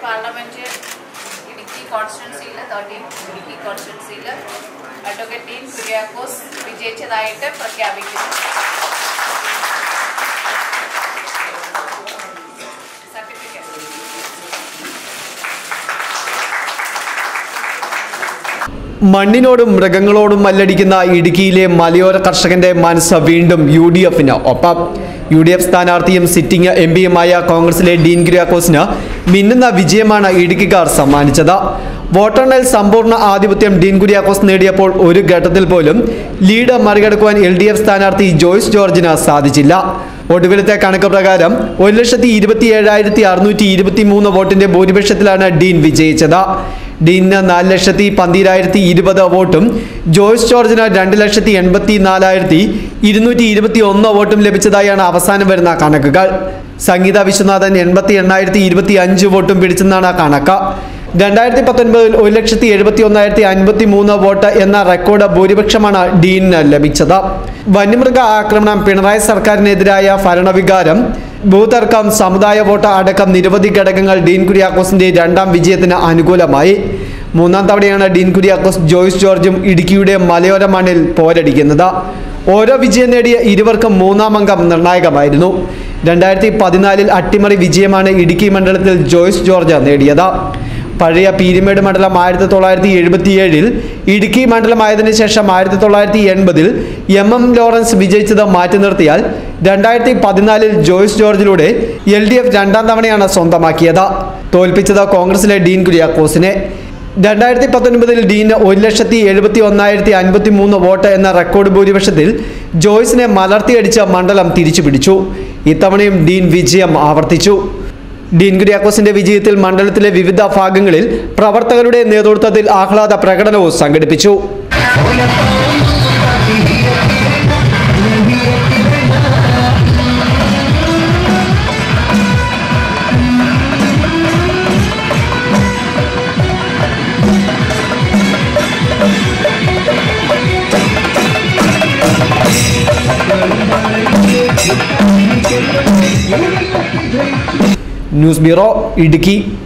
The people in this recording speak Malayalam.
പാർലമെന്റ് ഇടുക്കി കോൺസ്റ്റിറ്റ്യൻസിയിൽ തേർട്ടീൻ ഇടുക്കി കോൺസ്റ്റിറ്റ്യൻസിയിൽ അഡ്വക്കേറ്റ് ഡീൻ കുര്യാക്കോസ് വിജയിച്ചതായിട്ട് പ്രഖ്യാപിക്കുന്നു സർട്ടിഫിക്കറ്റ് മണ്ണിനോടും മൃഗങ്ങളോടും മല്ലടിക്കുന്ന ഇടുക്കിയിലെ മലയോര കർഷകന്റെ മനസ്സ് വീണ്ടും യു ഡി എഫിന് ഒപ്പം യു ഡി എഫ് സ്ഥാനാർത്ഥിയും സിറ്റിംഗ് എം പിയുമായ കോൺഗ്രസിലെ ഡീൻ കുര്യാക്കോസിന് മിന്നുന്ന വിജയമാണ് ഇടുക്കിക്കാർ സമ്മാനിച്ചത് വോട്ടെണ്ണൽ സമ്പൂർണ്ണ ആധിപത്യം ഡീൻ കുര്യാക്കോസ് നേടിയപ്പോൾ ഒരു ഘട്ടത്തിൽ പോലും ലീഡ് മറികടക്കുവാൻ എൽ ഡി എഫ് സ്ഥാനാർത്ഥി ജോയ്സ് ജോർജിന് സാധിച്ചില്ല ഒടുവിലത്തെ കണക്ക് പ്രകാരം ഒരു ലക്ഷത്തി ഇരുപത്തി ഏഴായിരത്തി അറുന്നൂറ്റി ഇരുപത്തി മൂന്ന് വോട്ടിന്റെ ഭൂരിപക്ഷത്തിലാണ് ഡീൻ വിജയിച്ചത് ഡീനിന് നാല് ലക്ഷത്തി പന്തിരായിരത്തി ഇരുപത് വോട്ടും ജോയ്സ് ജോർജിന് രണ്ട് ലക്ഷത്തി എൺപത്തി നാലായിരത്തി ഇരുന്നൂറ്റി ഇരുപത്തി ഒന്ന് വോട്ടും ലഭിച്ചതായാണ് അവസാനം വരുന്ന കണക്കുകൾ സംഗീത വിശ്വനാഥൻ എൺപത്തി എണ്ണായിരത്തി ഇരുപത്തി അഞ്ച് വോട്ടും പിടിച്ചെന്നാണ് കണക്ക് രണ്ടായിരത്തി പത്തൊൻപതിൽ ഒരു ലക്ഷത്തി എഴുപത്തി ഒന്നായിരത്തി അൻപത്തി മൂന്ന് വോട്ട് എന്ന റെക്കോർഡ് ഭൂരിപക്ഷമാണ് ഡീനിന് ലഭിച്ചത് വന്യമൃഗ ആക്രമണം പിണറായി സർക്കാരിനെതിരായ ഭരണവികാരം ഭൂതർക്കം സമുദായ വോട്ട് അടക്കം നിരവധി ഘടകങ്ങൾ ഡീൻ കുര്യാക്കോസിന്റെ രണ്ടാം വിജയത്തിന് അനുകൂലമായി മൂന്നാം തവണയാണ് ഡീൻ കുര്യാക്കോസ് ജോയ്സ് ജോർജും ഇടുക്കിയുടെ മലയോര മണ്ണിൽ പോരടിക്കുന്നത് ഓരോ വിജയം നേടിയ ഇരുവർക്കും മൂന്നാം അംഗം നിർണായകമായിരുന്നു രണ്ടായിരത്തി പതിനാലിൽ അട്ടിമറി വിജയമാണ് ഇടുക്കി മണ്ഡലത്തിൽ ജോയ്സ് ജോർജ് നേടിയത് പഴയ പീരിമേഡ് മണ്ഡലം ആയിരത്തി തൊള്ളായിരത്തി എഴുപത്തിയേഴിൽ ഇടുക്കി മണ്ഡലമായതിനു ശേഷം ആയിരത്തി തൊള്ളായിരത്തി എൺപതിൽ എം എം ലോറൻസ് വിജയിച്ചത് മാറ്റി നിർത്തിയാൽ രണ്ടായിരത്തി പതിനാലിൽ ജോയ്സ് ജോർജിലൂടെ എൽ ഡി എഫ് രണ്ടാം തവണയാണ് സ്വന്തമാക്കിയത് തോൽപ്പിച്ചത് കോൺഗ്രസിലെ ഡീൻ കുര്യാക്കോസിനെ രണ്ടായിരത്തി പത്തൊൻപതിൽ ഡീന് ഒരു ലക്ഷത്തി എഴുപത്തി ഒന്നായിരത്തി അൻപത്തി മൂന്ന് വോട്ട് എന്ന റെക്കോർഡ് ഭൂരിപക്ഷത്തിൽ ജോയ്സിനെ മലർത്തിയടിച്ച മണ്ഡലം തിരിച്ചുപിടിച്ചു ഇത്തവണയും ഡീൻ വിജയം ആവർത്തിച്ചു ഡീൻ കുര്യാക്കോസിന്റെ വിജയത്തിൽ മണ്ഡലത്തിലെ വിവിധ ഭാഗങ്ങളിൽ പ്രവർത്തകരുടെ നേതൃത്വത്തിൽ ആഹ്ലാദ പ്രകടനവും സംഘടിപ്പിച്ചു ന്യൂസ് ബ്യൂറോ ഇടുക്കി